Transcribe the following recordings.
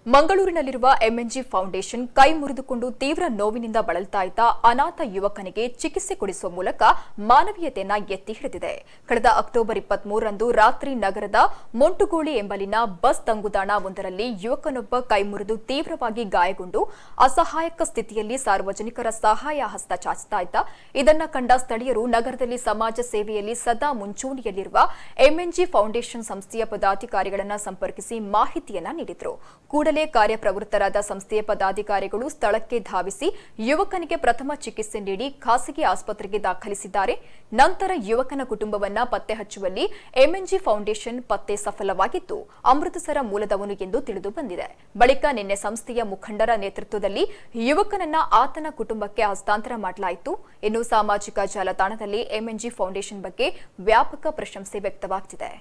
ಮಂಗಳೂರಿನಲ್ಲಿರುವ ಎಂಎನ್ಜಿ foundation ಕೈ ಮುರಿದುಕೊಂಡು ತೀವ್ರ ನೋವಿನಿಂದ ಬಳಲ್ತಾ ಇದ್ದ ಅನಾಥ ಯುವಕನಿಗೆ ಚಿಕಿತ್ಸೆ ಕೊಡಿಸುವ ಮೂಲಕ ಮಾನವೀಯತೆಯನ್ನ ಎತ್ತಿ ಹಿಡಿದಿದೆ ಕಳೆದ ಅಕ್ಟೋಬರ್ ಇಪ್ಪತ್ಮೂರರಂದು ರಾತ್ರಿ ನಗರದ ಮೊಂಟುಗೋಳಿ ಎಂಬಲ್ಲಿನ ಬಸ್ ತಂಗುದಾಣ ಒಂದರಲ್ಲಿ ಯುವಕನೊಬ್ಬ ಕೈ ಮುರಿದು ತೀವ್ರವಾಗಿ ಗಾಯಗೊಂಡು ಅಸಹಾಯಕ ಸ್ಥಿತಿಯಲ್ಲಿ ಸಾರ್ವಜನಿಕರ ಸಹಾಯ ಹಸ್ತ ಚಾಚ್ತಾ ಇದ್ದ ಇದನ್ನ ಕಂಡ ಸ್ಥಳೀಯರು ನಗರದಲ್ಲಿ ಸಮಾಜ ಸೇವೆಯಲ್ಲಿ ಸದಾ ಮುಂಚೂಣಿಯಲ್ಲಿರುವ ಎಂಎನ್ಜಿ ಫೌಂಡೇಶನ್ ಸಂಸ್ಥೆಯ ಪದಾಧಿಕಾರಿಗಳನ್ನ ಸಂಪರ್ಕಿಸಿ ಮಾಹಿತಿಯನ್ನ ನೀಡಿದ್ರು ಕೂಡಲೇ ಕಾರ್ಯಪ್ರವೃತ್ತರಾದ ಸಂಸ್ಥೆಯ ಪದಾಧಿಕಾರಿಗಳು ಸ್ಥಳಕ್ಕೆ ಧಾವಿಸಿ ಯುವಕನಿಗೆ ಪ್ರಥಮ ಚಿಕಿತ್ಸೆ ನೀಡಿ ಖಾಸಗಿ ಆಸ್ಪತ್ರೆಗೆ ದಾಖಲಿಸಿದ್ದಾರೆ ನಂತರ ಯುವಕನ ಕುಟುಂಬವನ್ನ ಪತ್ತೆ ಹಚ್ಚುವಲ್ಲಿ ಎಂಎನ್ಜಿ ಫೌಂಡೇಶನ್ ಪತ್ತೆ ಸಫಲವಾಗಿದ್ದು ಅಮೃತಸರ ಮೂಲದವನು ಎಂದು ತಿಳಿದು ಬಂದಿದೆ ಬಳಿಕ ನಿನ್ನೆ ಸಂಸ್ಥೆಯ ಮುಖಂಡರ ನೇತೃತ್ವದಲ್ಲಿ ಯುವಕನನ್ನ ಆತನ ಕುಟುಂಬಕ್ಕೆ ಹಸ್ತಾಂತರ ಮಾಡಲಾಯಿತು ಇನ್ನು ಸಾಮಾಜಿಕ ಜಾಲತಾಣದಲ್ಲಿ ಎಂಎನ್ಜಿ ಫೌಂಡೇಶನ್ ಬಗ್ಗೆ ವ್ಯಾಪಕ ಪ್ರಶಂಸೆ ವ್ಯಕ್ತವಾಗ್ತಿದೆ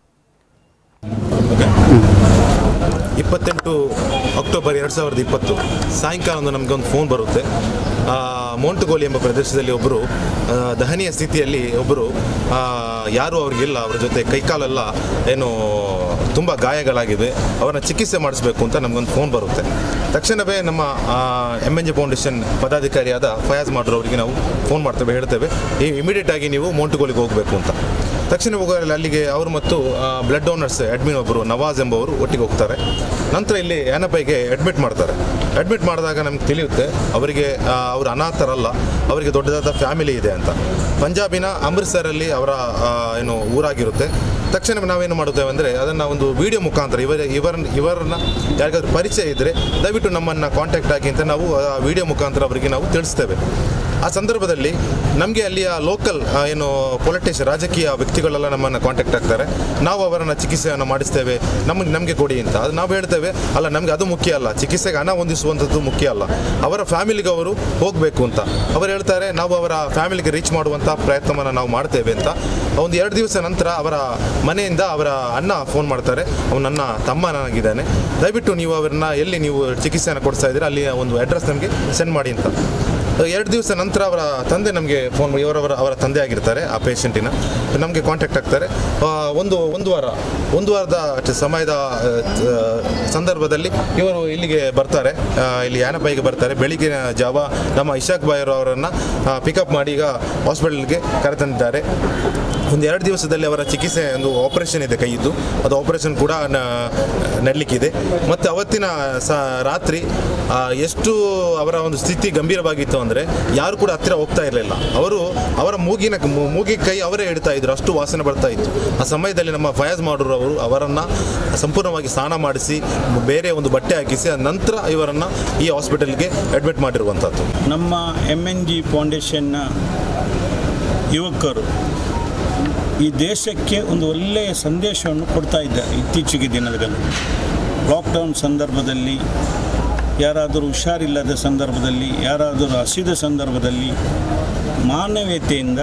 ಇಪ್ಪತ್ತೆಂಟು ಅಕ್ಟೋಬರ್ ಎರಡು ಸಾವಿರದ ಇಪ್ಪತ್ತು ಸಾಯಂಕಾಲ ಒಂದು ನಮಗೆ ಒಂದು ಫೋನ್ ಬರುತ್ತೆ ಆ, ಮೋಂಟುಗೋಲಿ ಎಂಬ ಪ್ರದೇಶದಲ್ಲಿ ಒಬ್ಬರು ಆ, ದಹನೀಯ ಸ್ಥಿತಿಯಲ್ಲಿ ಒಬ್ಬರು ಆ, ಯಾರೂ ಅವ್ರಿಗಿಲ್ಲ ಅವರ ಜೊತೆ ಕೈಕಾಲೆಲ್ಲ ಏನು ತುಂಬ ಗಾಯಗಳಾಗಿವೆ ಅವರನ್ನ ಚಿಕಿತ್ಸೆ ಮಾಡಿಸ್ಬೇಕು ಅಂತ ನಮಗೊಂದು ಫೋನ್ ಬರುತ್ತೆ ತಕ್ಷಣವೇ ನಮ್ಮ ಎಮ್ ಎನ್ ಜಿ ಫೌಂಡೇಶನ್ ಪದಾಧಿಕಾರಿಯಾದ ಫಯಾಜ್ ಮಾಡ್ರು ಅವರಿಗೆ ನಾವು ಫೋನ್ ಮಾಡ್ತೇವೆ ಹೇಳ್ತೇವೆ ಈ ಇಮಿಡಿಯೇಟ್ ಆಗಿ ನೀವು ಮೋಂಟುಗೋಲಿಗೆ ಹೋಗಬೇಕು ಅಂತ ತಕ್ಷಣ ಹೋಗೋರಲ್ಲಿ ಅಲ್ಲಿಗೆ ಅವರು ಮತ್ತು ಬ್ಲಡ್ ಡೋನರ್ಸ್ ಅಡ್ಮಿನ್ ಒಬ್ಬರು ನವಾಜ್ ಎಂಬವರು ಒಟ್ಟಿಗೆ ಹೋಗ್ತಾರೆ ನಂತರ ಇಲ್ಲಿ ಯಾನಪೈಗೆ ಅಡ್ಮಿಟ್ ಮಾಡ್ತಾರೆ ಅಡ್ಮಿಟ್ ಮಾಡಿದಾಗ ನಮ್ಗೆ ತಿಳಿಯುತ್ತೆ ಅವರಿಗೆ ಆ, ಅವರು ಅನಾಥರಲ್ಲ ಅವರಿಗೆ ದೊಡ್ಡದಾದ ಫ್ಯಾಮಿಲಿ ಇದೆ ಅಂತ ಪಂಜಾಬಿನ ಅಮೃತ್ಸರಲ್ಲಿ ಅವರ ಆ, ಏನು ಊರಾಗಿರುತ್ತೆ ತಕ್ಷಣ ನಾವೇನು ಮಾಡುತ್ತೇವೆ ಅಂದರೆ ಅದನ್ನು ಒಂದು ವಿಡಿಯೋ ಮುಖಾಂತರ ಇವರ ಇವರನ್ನ ಇವರನ್ನ ಯಾರಿಗಾದ್ರೂ ಪರಿಚಯ ಇದ್ದರೆ ದಯವಿಟ್ಟು ನಮ್ಮನ್ನು ಕಾಂಟ್ಯಾಕ್ಟ್ ಆಗಿ ಅಂತ ನಾವು ಆ ವಿಡಿಯೋ ಮುಖಾಂತರ ಅವರಿಗೆ ನಾವು ತಿಳಿಸ್ತೇವೆ ಆ ಸಂದರ್ಭದಲ್ಲಿ ನಮಗೆ ಅಲ್ಲಿಯ ಲೋಕಲ್ ಏನು ಪೊಲಿಟಿಷಿಯನ್ ರಾಜಕೀಯ ವ್ಯಕ್ತಿಗಳೆಲ್ಲ ನಮ್ಮನ್ನು ಕಾಂಟ್ಯಾಕ್ಟ್ ಆಗ್ತಾರೆ ನಾವು ಅವರನ್ನು ಚಿಕಿತ್ಸೆಯನ್ನು ಮಾಡಿಸ್ತೇವೆ ನಮಗೆ ನಮಗೆ ಕೊಡಿ ಅಂತ ಅದು ನಾವು ಹೇಳ್ತೇವೆ ಅಲ್ಲ ನಮಗೆ ಅದು ಮುಖ್ಯ ಅಲ್ಲ ಚಿಕಿತ್ಸೆಗೆ ಹಣ ಹೊಂದಿಸುವಂಥದ್ದು ಮುಖ್ಯ ಅಲ್ಲ ಅವರ ಫ್ಯಾಮಿಲಿಗೆ ಅವರು ಹೋಗಬೇಕು ಅಂತ ಅವರು ಹೇಳ್ತಾರೆ ನಾವು ಅವರ ಫ್ಯಾಮಿಲಿಗೆ ರೀಚ್ ಮಾಡುವಂಥ ಪ್ರಯತ್ನವನ್ನು ನಾವು ಮಾಡ್ತೇವೆ ಅಂತ ಒಂದು ಎರಡು ದಿವಸ ನಂತರ ಅವರ ಮನೆಯಿಂದ ಅವರ ಅಣ್ಣ ಫೋನ್ ಮಾಡ್ತಾರೆ ಅವನು ನನ್ನ ತಮ್ಮ ನನಗಿದ್ದಾನೆ ದಯವಿಟ್ಟು ನೀವು ಅವರನ್ನ ಎಲ್ಲಿ ನೀವು ಚಿಕಿತ್ಸೆಯನ್ನು ಕೊಡಿಸ್ತಾ ಇದ್ದೀರಾ ಅಲ್ಲಿ ಒಂದು ಅಡ್ರೆಸ್ ನಮಗೆ ಸೆಂಡ್ ಮಾಡಿ ಅಂತ ಎರಡು ದಿವಸ ನಂತರ ಅವರ ತಂದೆ ನಮಗೆ ಫೋನ್ ಇವರವರ ಅವರ ತಂದೆ ಆಗಿರ್ತಾರೆ ಆ ಪೇಷಂಟಿನ ನಮಗೆ ಕಾಂಟ್ಯಾಕ್ಟ್ ಆಗ್ತಾರೆ ಆ, ಒಂದು ಒಂದು ವಾರ ಒಂದು ವಾರದ ಟ- ಸಮಯದ ಆ, ತ- ಸಂದರ್ಭದಲ್ಲಿ ಇವರು ಇಲ್ಲಿಗೆ ಬರ್ತಾರೆ ಆ, ಇಲ್ಲಿ ಯಾನಬೈಗೆ ಬರ್ತಾರೆ ಬೆಳಿಗ್ಗಿನ ಜಾವ ನಮ್ಮ ಇಶಾಕ್ ಬಾಯರ್ ಅವರನ್ನು ಪಿಕಪ್ ಮಾಡಿ ಈಗ ಹಾಸ್ಪಿಟಲ್ಗೆ ಕರೆತಂದಿದ್ದಾರೆ ಒಂದು ಎರಡು ದಿವಸದಲ್ಲಿ ಅವರ ಚಿಕಿತ್ಸೆ ಒಂದು ಆಪರೇಷನ್ ಇದೆ ಕೈಯಿದ್ದು ಅದು ಆಪರೇಷನ್ ಕೂಡ ನ- ನಡಲಿಕ್ಕಿದೆ ಮತ್ತು ಅವತ್ತಿನ ಸ ರಾತ್ರಿ ಆ, ಎಷ್ಟು ಅವರ ಒಂದು ಸ್ಥಿತಿ ಗಂಭೀರವಾಗಿತ್ತು ಅಂದರೆ ಯಾರು ಕೂಡ ಹತ್ತಿರ ಹೋಗ್ತಾ ಇರಲಿಲ್ಲ ಅವರು ಅವರ ಮೂಗಿನ ಮೂ- ಮೂಗಿನ ಕೈ ಅವರೇ ಇಡ್ತಾ ಇದ್ರು ಅಷ್ಟು ವಾಸನೆ ಬರ್ತಾ ಇತ್ತು ಆ ಸಮಯದಲ್ಲಿ ನಮ್ಮ ಫಯಾಜ್ ಮಾಡೂರು ಅವರು ಅವರನ್ನು ಸಂಪೂರ್ಣವಾಗಿ ಸ್ನಾನ ಮಾಡಿಸಿ ಬೇರೆ ಒಂದು ಬಟ್ಟೆ ಹಾಕಿಸಿ ಆ ನಂತರ ಇವರನ್ನು ಈ ಹಾಸ್ಪಿಟಲ್ಗೆ ಅಡ್ಮಿಟ್ ಮಾಡಿರುವಂಥದ್ದು ನಮ್ಮ ಎಮ್ ಎನ್ ಜಿ ಫೌಂಡೇಶನ್ನ ಯುವಕರು ಈ ದೇಶಕ್ಕೆ ಒಂದು ಒಳ್ಳೆಯ ಸಂದೇಶವನ್ನು ಕೊಡ್ತಾ ಇದ್ದಾರೆ ಇತ್ತೀಚೆಗೆ ದಿನಗಳಲ್ಲಿ ಲಾಕ್ಡೌನ್ ಸಂದರ್ಭದಲ್ಲಿ ಯಾರಾದರೂ ಹುಷಾರಿಲ್ಲದ ಸಂದರ್ಭದಲ್ಲಿ ಯಾರಾದರೂ ಹಸಿದ ಸಂದರ್ಭದಲ್ಲಿ ಮಾನವೀಯತೆಯಿಂದ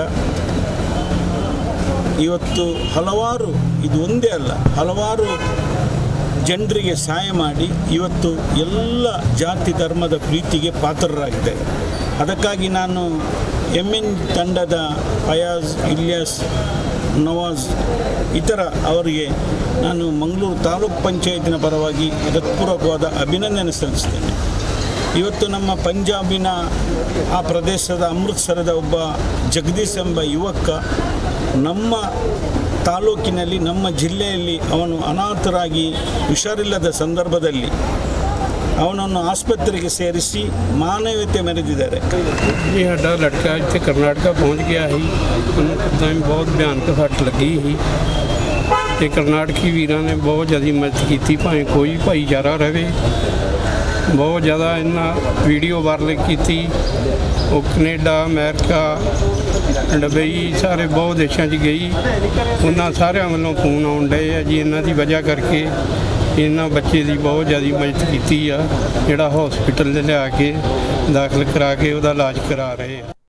ಇವತ್ತು ಹಲವಾರು ಇದು ಒಂದೇ ಅಲ್ಲ ಹಲವಾರು ಜನರಿಗೆ ಸಹಾಯ ಮಾಡಿ ಇವತ್ತು ಎಲ್ಲ ಜಾತಿ ಧರ್ಮದ ಪ್ರೀತಿಗೆ ಪಾತ್ರರಾಗಿದ್ದಾರೆ ಅದಕ್ಕಾಗಿ ನಾನು ಎಮ್ ಎನ್ ತಂಡದ ಫಯಾಜ್ ಇಲಿಯಾಸ್ ನವಾಜ್ ಇತರ ಅವರಿಗೆ ನಾನು ಮಂಗಳೂರು ತಾಲೂಕು ಪಂಚಾಯತಿನ ಪರವಾಗಿ ಹೃತ್ಪೂರ್ವಕವಾದ ಅಭಿನಂದನೆ ಸಲ್ಲಿಸ್ತೇನೆ ಇವತ್ತು ನಮ್ಮ ಪಂಜಾಬಿನ ಆ ಪ್ರದೇಶದ ಅಮೃತ್ಸರದ ಒಬ್ಬ ಜಗದೀಶ್ ಎಂಬ ಯುವಕ ನಮ್ಮ ತಾಲೂಕಿನಲ್ಲಿ ನಮ್ಮ ಜಿಲ್ಲೆಯಲ್ಲಿ ಅವನು ಅನಾಥರಾಗಿ ಹುಷಾರಿಲ್ಲದ ಸಂದರ್ಭದಲ್ಲಿ ಅವನನ್ನು ಆಸ್ಪತ್ರೆಗೆ ಸೇರಿಸಿ ಮಾನವೀಯತೆ ಮೆರೆದಿದ್ದಾರೆ ਇਹ ਸਾਡਾ ਲੜਕਾ ਇੱਥੇ ਕਰਨਾਟਕਾ ਪਹੁੰਚ ਗਿਆ ਸੀ ਉਹਨੂੰ ਕਿੱਦਾਂ ਵੀ ਬਹੁਤ ਭਿਆਨਕ ਸੱਟ ਲੱਗੀ ਸੀ ਤੇ ਕਰਨਾਟਕੀ ਵੀਰਾਂ ਨੇ ਬਹੁਤ ਜ਼ਿਆਦਾ ਮਦਦ ਕੀਤੀ ਭਾਵੇਂ ਕੋਈ ਭਾਈਚਾਰਾ ਰਵੇ ਬਹੁਤ ਜ਼ਿਆਦਾ ਇਹਨਾਂ ਵੀਡੀਓ ਵਾਇਰਲ ਕੀਤੀ ਉਹ ਕੈਨੇਡਾ ਅਮਰੀਕਾ ਡਬਈ ਸਾਰੇ ਬਹੁਤ ਦੇਸ਼ਾਂ 'ਚ ਗਈ ਉਹਨਾਂ ਸਾਰਿਆਂ ਵੱਲੋਂ ਫੋਨ ਆਉਣ ਡਏ ਆ ਜੀ ਇਹਨਾਂ ਦੀ ਵਜ੍ਹਾ ਕਰਕੇ ਇਹਨਾਂ ਬੱਚੇ ਦੀ ਬਹੁਤ ਜ਼ਿਆਦਾ ਮਦਦ ਕੀਤੀ ਆ ਜਿਹੜਾ ਹਸਪੀਟਲ ਦੇ ਲਿਆ ਕੇ ਦਾਖਲ ਕਰਾ ਕੇ ਉਹਦਾ ਇਲਾਜ ਕਰਾ ਰਹੇ ਆ